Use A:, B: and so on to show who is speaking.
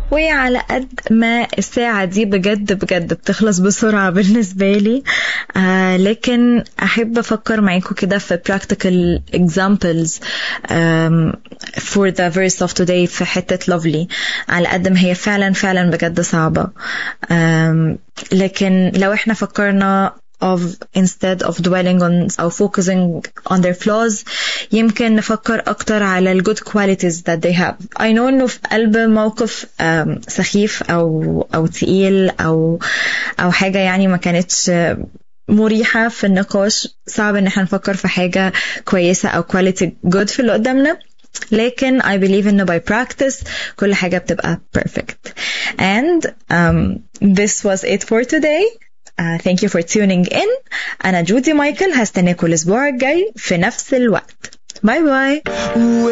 A: وعلى قد ما الساعة دي بجد بجد بتخلص بسرعة بالنسبة لي آه لكن أحب أفكر معاكم كده في practical examples um, for the verse of today في حتة lovely على قد ما هي فعلا فعلا بجد صعبة um, لكن لو احنا فكرنا of instead of dwelling on أو focusing on their flaws يمكن نفكر أكتر على ال good qualities that they have I know إنه في قلب موقف um, سخيف أو أو تقيل أو أو حاجة يعني ما كانتش مريحة في النقاش صعب إن احنا نفكر في حاجة كويسة أو quality good في اللي قدامنا لكن I believe إنه by practice كل حاجة بتبقى perfect and um, this was it for today Uh, thank you for tuning in أنا جودي مايكل هستناكم الأسبوع الجاي في نفس الوقت باي باي